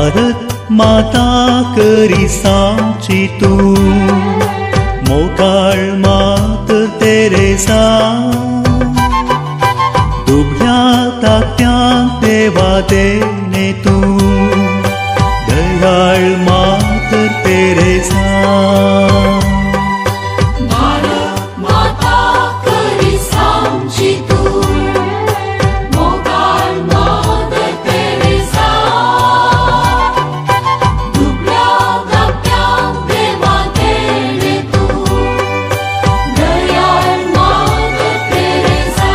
भारत माता करी सांची तू मोकाळ मात तेरेसा दुबळ्या ताकत्यांक देवा देणे तू दयाळ मात तेरेसा भारत माता करी सांची तू मोगाळ मादर तेरेसा दुबळ्या धाकट्यांक देवा देणे तू दयाळ मादर तेरेसा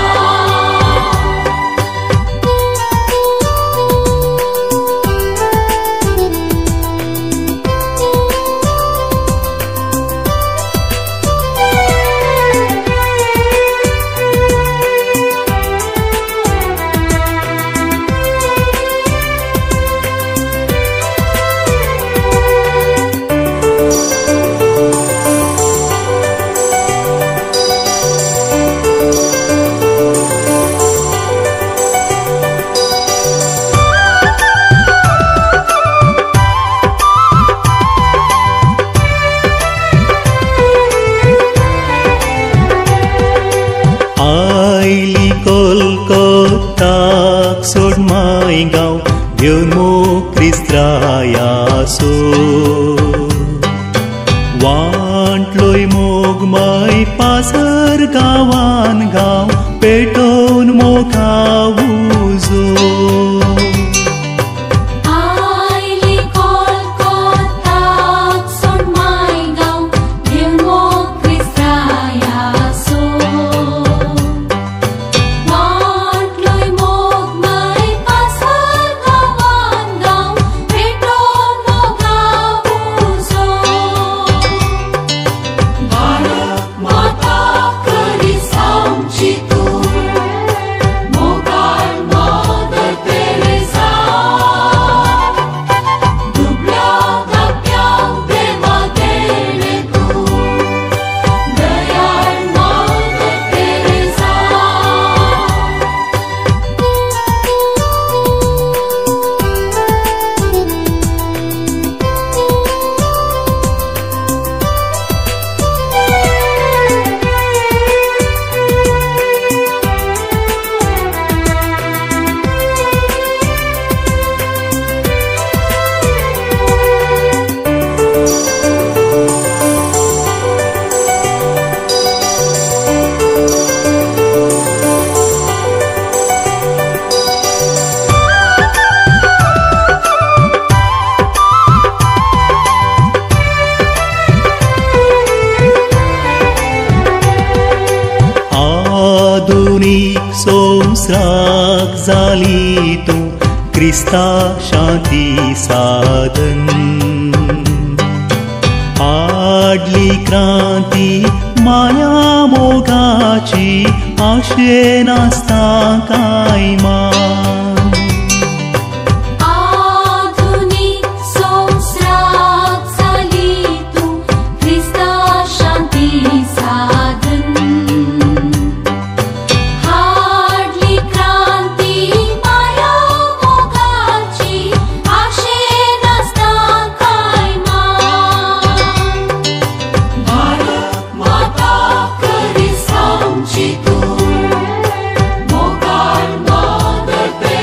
आयली कोलकोताक सोड मायगांव घेवन मोक्रिस्त्रायासो वांटलोय मोग माय पासर गांवान गांव पेटोवन मोगाव उजो आयली कोलकोताक सोड मायगांव घेवन मोक्रिस्तायासो वांटलोय मोग माय पासर गांवान गांव पेटोवन मोगाव उजो भारत माता करी सांची तू मोगाळ मादर तेरेसा दुबळ्या धाकट्यांक देवा देणे तू दयाळ मादर तेरेसा आधुनिक संस्राक जाली तूं क्रिस्ता शांती साधन आडली क्रांती माया मोगाची आशे नासता काय मान आधुनिक संस्राक जाली तू ख्रिस्ता शांती साधन हाडली क्रांती माया मोगाची आशे नासता काय मान भारत माता करी सांची तू मोगाळ मादर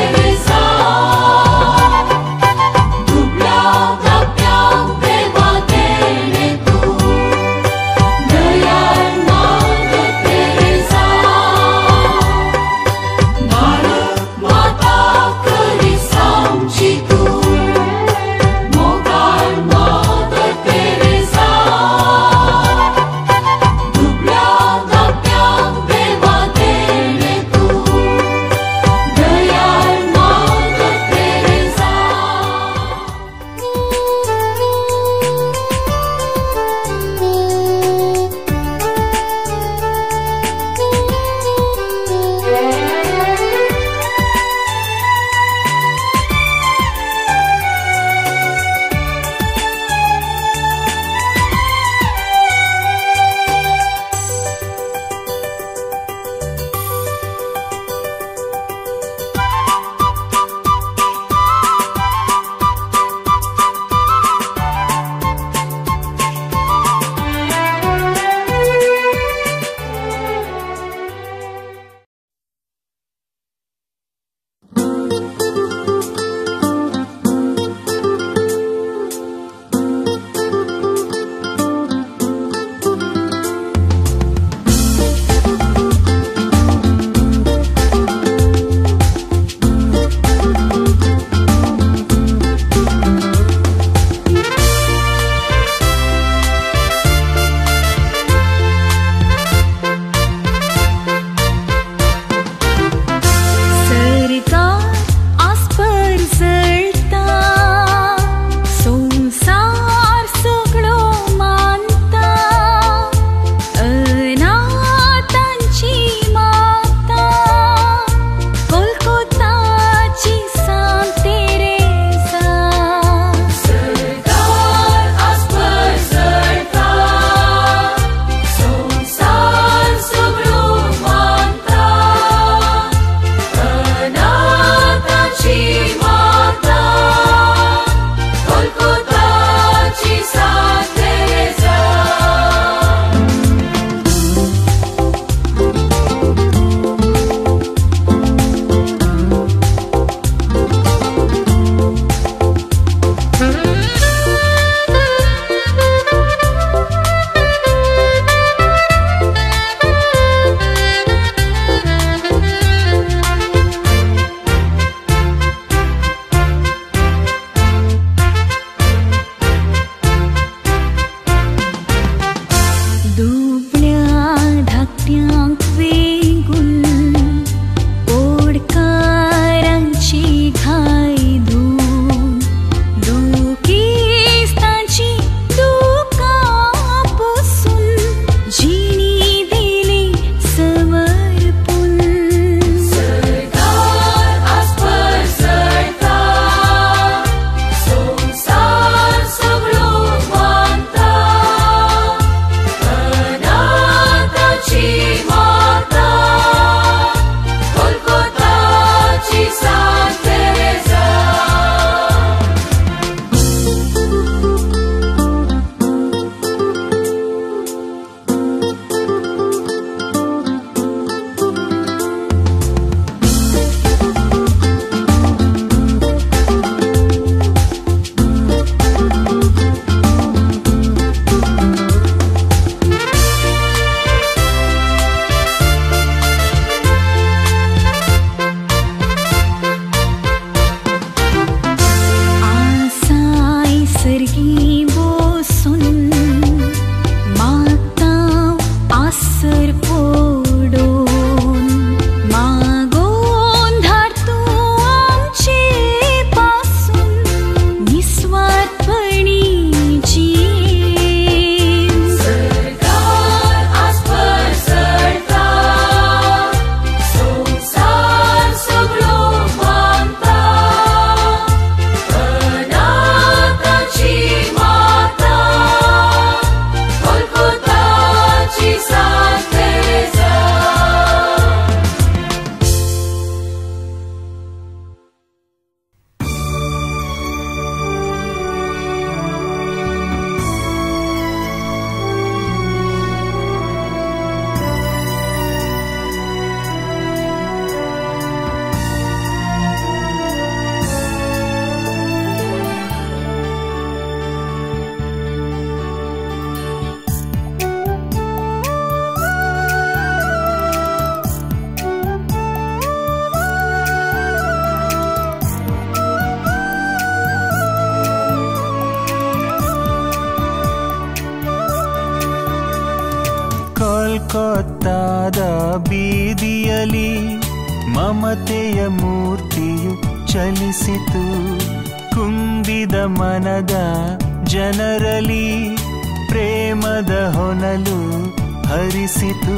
ಬೀದಿಯಲಿ ಮಮತೆಯ ಮೂರ್ತಿಯು ಚಲಿಸಿತು ಕುಂದಿದ ಮನದ ಜನರಲಿ ಪ್ರೇಮದ ಹೊನಲು ಹರಿಸಿತು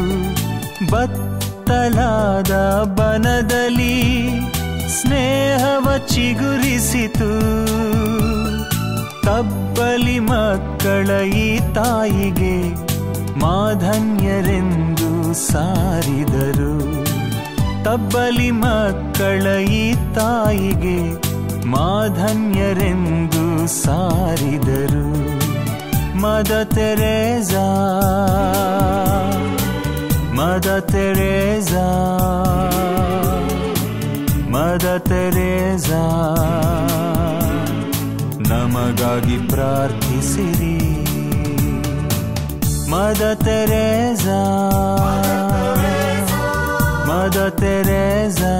ಬತ್ತಲಾದ ಬನದಲ್ಲಿ ಸ್ನೇಹವ ಚಿಗುರಿಸಿತು ತಬ್ಬಲಿ ಮಕ್ಕಳ ಈ ತಾಯಿಗೆ ಮಾಧನ್ಯರೆಂದು ಸಾರಿದರು ತಬ್ಬಲಿ ಮಕ್ಕಳ ಈ ತಾಯಿಗೆ ಮಾಧನ್ಯರೆಂದು ಸಾರಿದರು ಮದ ತೆರೇಜಾ ಮದ ತೆರೇಜಾ ಮದ ತೆರೇಜಾ ನಮಗಾಗಿ ಪ್ರಾರ್ಥಿಸಿರಿ ಮದ ತೆರೇಜಾ ಮದ ತೆರೇಜಾ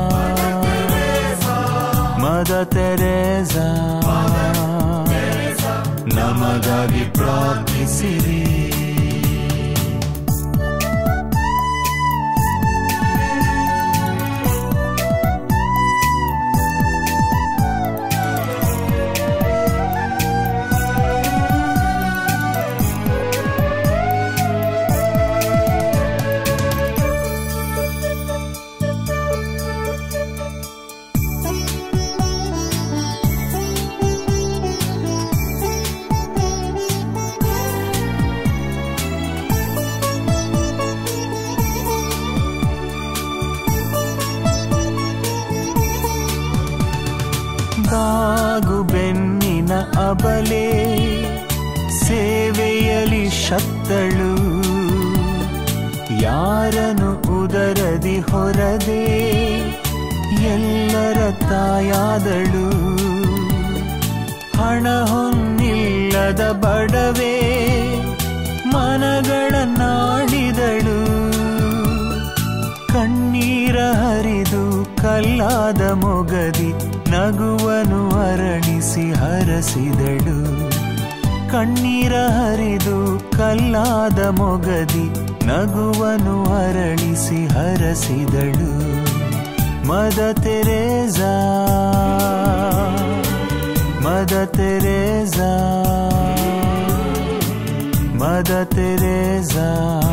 ಮದ ತೆರೇಜಾ ನಮಗಾಗಿ ಪ್ರಾರ್ಥಿಸಿರಿ ಬಾಗು ಬೆನ್ನಿನ ಅಬಲೆ ಸೇವೆಯಲಿ ಶತ್ತಳು ಯಾರನು ಉದರದಿ ಹೊರದೆ ಎಲ್ಲರ ತಾಯಾದಳು ಹಣ ಹೊನ್ನಿಲ್ಲದ ಬಡವೆ ಮನಗಳ ನಾಡಿದಳು ಕಣ್ಣೀರ ಹರಿದು ಕಲ್ಲಾದ ಮೊಗದಿ ನಗುವನು ಅರಳಿಸಿ ಹರಸಿದಳು ಕಣ್ಣೀರ ಹರಿದು ಕಲ್ಲಾದ ಮೊಗದಿ ನಗುವನು ಅರಳಿಸಿ ಹರಸಿದಳು ಮದ ತೆರೇಜಾ ಮದ ತೆರೇಜಾ ಮದ ತೆರೇಜಾ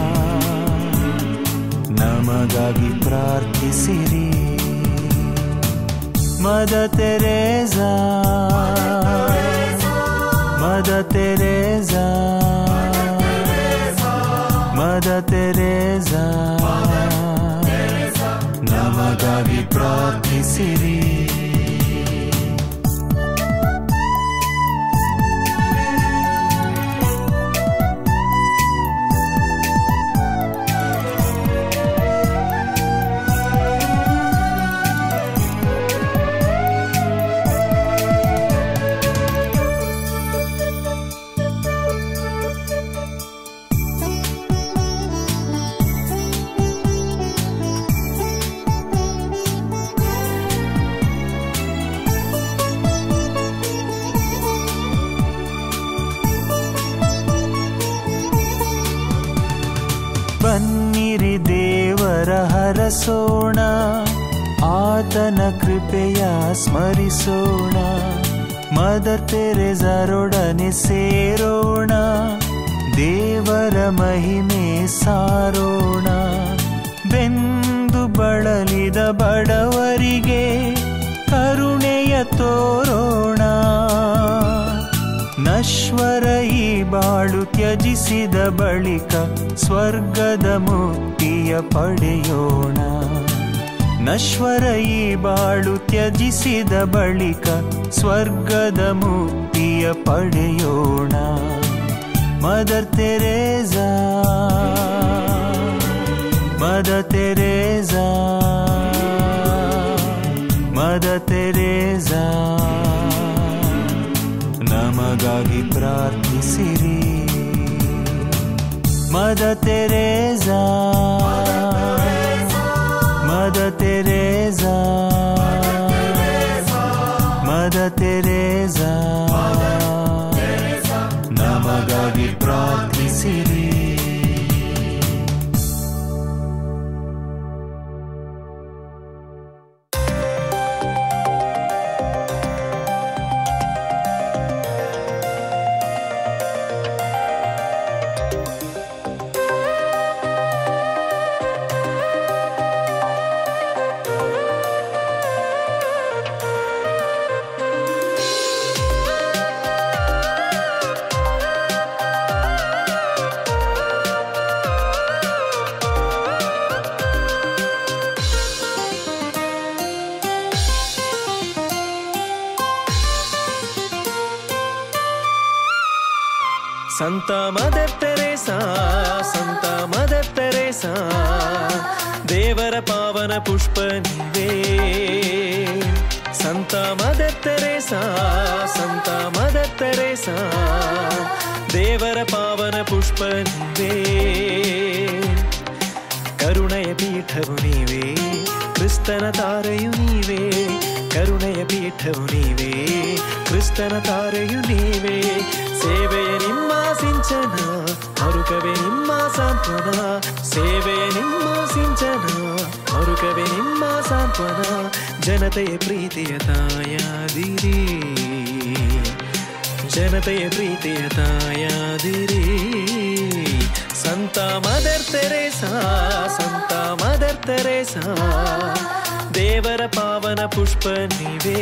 ನಮಗಾಗಿ ಪ್ರಾರ್ಥಿಸಿರಿ ಮದ ತೆರೇಜಾ ಮದ ತೆರೇಜಾ ಮದ ತೆರೇಜಾ ನಮಗಾಗಿ ಪ್ರಾರ್ಥಿಸಿರಿ ಬನ್ನಿರಿ ದೇವರ ಹರಸೋಣ ಆತನ ಕೃಪೆಯ ಸ್ಮರಿಸೋಣ ಮದರ್ ತೆರೆಜರೊಡನೆ ಸೇರೋಣ ದೇವರ ಮಹಿಮೆ ಸಾರೋಣ ಬೆಂದು ಬಳಲಿದ ಬಡವರಿಗೆ ಕರುಣೆಯ ತೋರೋಣ ನಶ್ವರ ಈ ಬಾಳು ತ್ಯಜಿಸಿದ ಬಳಿಕ ಸ್ವರ್ಗದ ಮುಕ್ತಿಯ ಪಡೆಯೋಣ ನಶ್ವರ ಈ ಬಾಳು ತ್ಯಜಿಸಿದ ಬಳಿಕ ಸ್ವರ್ಗದ ಮುಕ್ತಿಯ ಪಡೆಯೋಣ ಮದರ್ ತೆರೇಜಾ ಮದ ತೆರೇಜಾ ಮದ ತೆರೇಜಾ ನಮಗಾಗಿ ಪ್ರಾರ್ಥಿಸಿರಿ ಮದ ತೆರೇಜಾ ಮದ ತೆರೇಜಾ ಮದ ತೆರೇಜಾ ನಮಗಾಗಿ ಪ್ರಾರ್ಥಿಸಿರಿ ಸಂತ ಮದರ್ ತೆರೇಸಾ ಸಂತ ಮದರ್ ತೆರೇಸಾ ದೇವರ ಪಾವನ ಪುಷ್ಪ ನೀವೇ ಸಂತ ಮದರ್ ತೆರೇಸಾ ಸಂತ ಮದರ್ ತೆರೇಸಾ ದೇವರ ಪಾವನ ಪುಷ್ಪ ನೀವೇ ಕರುಣೆಯ ಪೀಠವು ನೀವೇ ಕ್ರಿಸ್ತನ ತಾರೆಯು ನೀವೇ ಕರುಣೆಯ ಪೀಠವು ನೀವೇ ಕ್ರಿಸ್ತನ ತಾರೆಯು ನೀವೇ ಸೇವೆಯ ನಿಮ್ಮ ಸಿಂಚನ ಮರುಕವೇ ನಿಮ್ಮ ಸಾಂತ್ವನ ಸೇವೆಯ ನಿಮ್ಮ ಸಿಂಚನ ಮರುಕವೇ ನಿಮ್ಮ ಸಾಂತ್ವನ ಜನತೆಯ ಪ್ರೀತಿಯ ತಾಯಾದಿರಿ ಜನತೆಯ ಪ್ರೀತಿಯ ತಾಯಾದಿರಿ ಸಂತ ಮದರ್ ತೆರೇಸಾ ಸಂತ ಮದರ್ ತೆರೇಸಾ ದೇವರ ಪಾವನ ಪುಷ್ಪ ನೀವೇ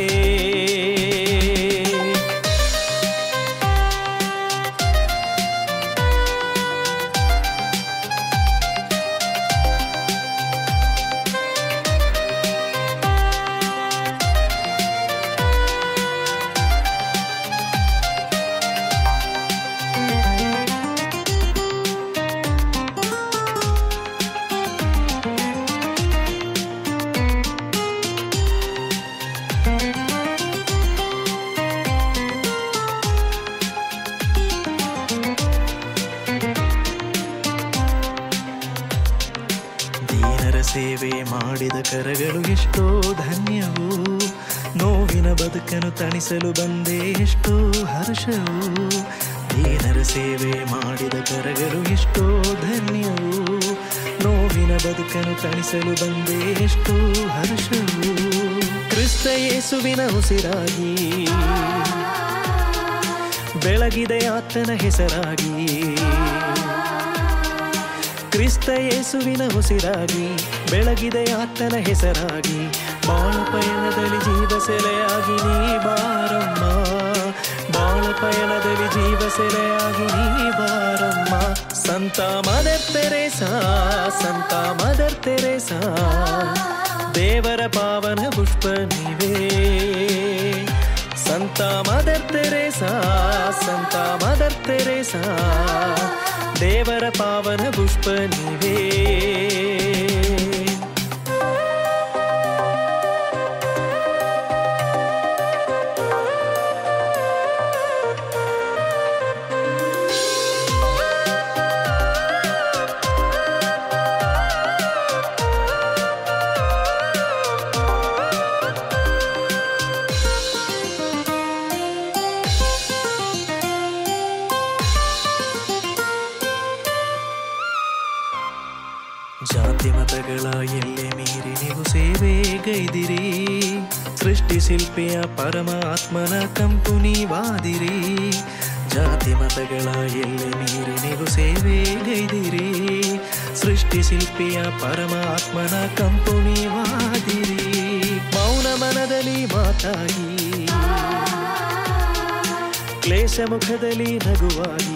ದೀನರ ಸೇವೆ ಮಾಡಿದ ಕರಗಳು ಎಷ್ಟೋ ಧನ್ಯವು ನೋವಿನ ಬದುಕನ್ನು ತಣಿಸಲು ಬಂದೆ ಎಷ್ಟೋ ಹರ್ಷವು ದೀನರ ಸೇವೆ ಮಾಡಿದ ಕರಗಳು ಎಷ್ಟೋ ಧನ್ಯವು ನೋವಿನ ಬದುಕನ್ನು ತಣಿಸಲು ಬಂದೆ ಎಷ್ಟೋ ಹರ್ಷವು ಕ್ರಿಸ್ತ ಯೇಸುವಿನ ಉಸಿರಾಗಿ ಬೆಳಗಿದೆ ಆತನ ಹೆಸರಾಗಿ ಕ್ರಿಸ್ತ ಯೇಸುವಿನ ಉಸಿರಾಗಿ ಬೆಳಗಿದೆ ಆತನ ಹೆಸರಾಗಿ ಬಾಳ ಪಯಣದಲ್ಲಿ ಜೀವ ಸೆಲೆಯಾಗಿ ನೀ ಬಾರಮ್ಮ ಬಾಳ ಪಯಣದಲ್ಲಿ ಜೀವ ಸೆಲೆಯಾಗಿ ನೀ ಬಾರಮ್ಮ ಸಂತ ಮದರ್ ತೆರೇಸಾ ಸಂತ ಮದರ್ ತೆರೇಸಾ ದೇವರ ಪಾವನ ಪುಷ್ಪ ನೀವೇ ಸಂತ ಮದರ್ ತೆರೇಸಾ ಸಂತ ಮದರ್ ತೆರೇಸಾ ದೇವರ ಪಾವನ ಪುಷ್ಪ ನೀವೇ ಜಾತಿ ಮತಗಳ ಎಲ್ಲೆ ಮೀರಿ ನೀವು ಸೇವೆ ಗೈದಿರಿ ಸೃಷ್ಟಿ ಶಿಲ್ಪಿಯ ಪರಮಾತ್ಮನ ಕಂಪು ನೀವಾದಿರಿ ಜಾತಿ ಮತಗಳ ಎಲ್ಲೆ ಮೀರಿ ನೀವು ಸೇವೆ ಗೈದಿರಿ ಸೃಷ್ಟಿ ಶಿಲ್ಪಿಯ ಪರಮಾತ್ಮನ ಕಂಪು ನೀವಾದಿರಿ ಮೌನ ಮನದಲ್ಲಿ ಮಾತಾಗಿ ಕ್ಲೇಶ ಮುಖದಲ್ಲಿ ನಗುವಾಗಿ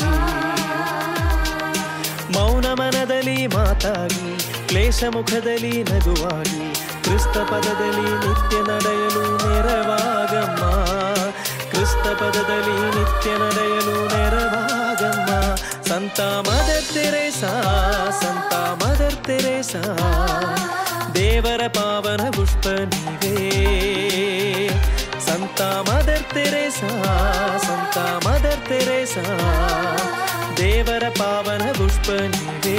ಮೌನ ಮನದಲ್ಲಿ ಮಾತಾಗಿ ಕ್ಲೇಶ ಮುಖದಲ್ಲಿ ನಗುವಾಗಿ ಕ್ರಿಸ್ತ ಪದದಲ್ಲಿ ನಿತ್ಯ ನಡೆಯಲು ನೆರವಾಗಮ್ಮ ಕ್ರಿಸ್ತ ಪದದಲ್ಲಿ ನಿತ್ಯ ನಡೆಯಲು ನೆರವಾಗಮ್ಮ ಸಂತ ಮದರ್ ತೆರೇಸಾ ಸಂತ ಮದರ್ ತೆರೇಸಾ ದೇವರ ಪಾವನ ಪುಷ್ಪ ನೀವೇ ಸಂತ ಮದರ್ ತೆರೇಸಾ ಸಂತ ಮದರ್ ತೆರೇಸಾ ದೇವರ ಪಾವನ ಪುಷ್ಪ ನೀವೇ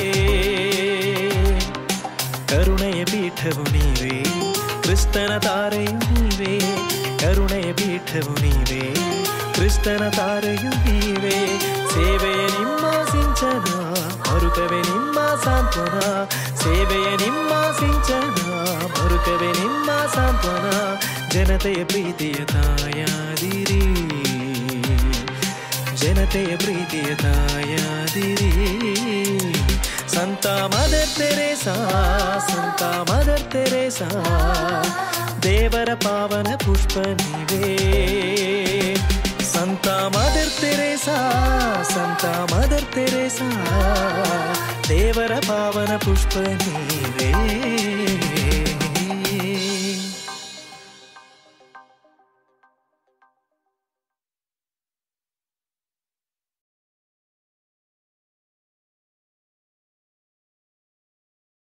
ಕರುಣೆಯ ಪೀಠವು ನೀವೇ ಕ್ರಿಸ್ತನ ತಾರೆಯು ನೀವೇ ಕರುಣೆಯ ಪೀಠವು ನೀವೇ ಕ್ರಿಸ್ತನ ತಾರೆಯು ನೀವೇ ಸೇವೆಯ ನಿಮ್ಮ ಸಿಂಚನ ಮರುಕವೇ ನಿಮ್ಮ ಸಾಂತ್ವನ ಸೇವೆಯ ನಿಮ್ಮ ಸಿಂಚನ ಮರುಕವೇ ನಿಮ್ಮ ಸಾಂತ್ವನ ಜನತೆಯ ಪ್ರೀತಿಯ ತಾಯಾದಿರಿ ಜನತೆಯ ಪ್ರೀತಿಯ ತಾಯಾದಿರಿ ಸಂತ ಮದರ್ ತೆರೇಸಾ ಸಂತ ಮದರ್ ತೆರೇಸಾ ದೇವರ ಪಾವನ ಪುಷ್ಪ ನೀವೇ ಸಂತ ಮದರ್ ತೆರೇಸಾ ಸಂತ ಮದರ್ ತೆರೇಸಾ ದೇವರ ಪಾವನ ಪುಷ್ಪ ನೀವೇ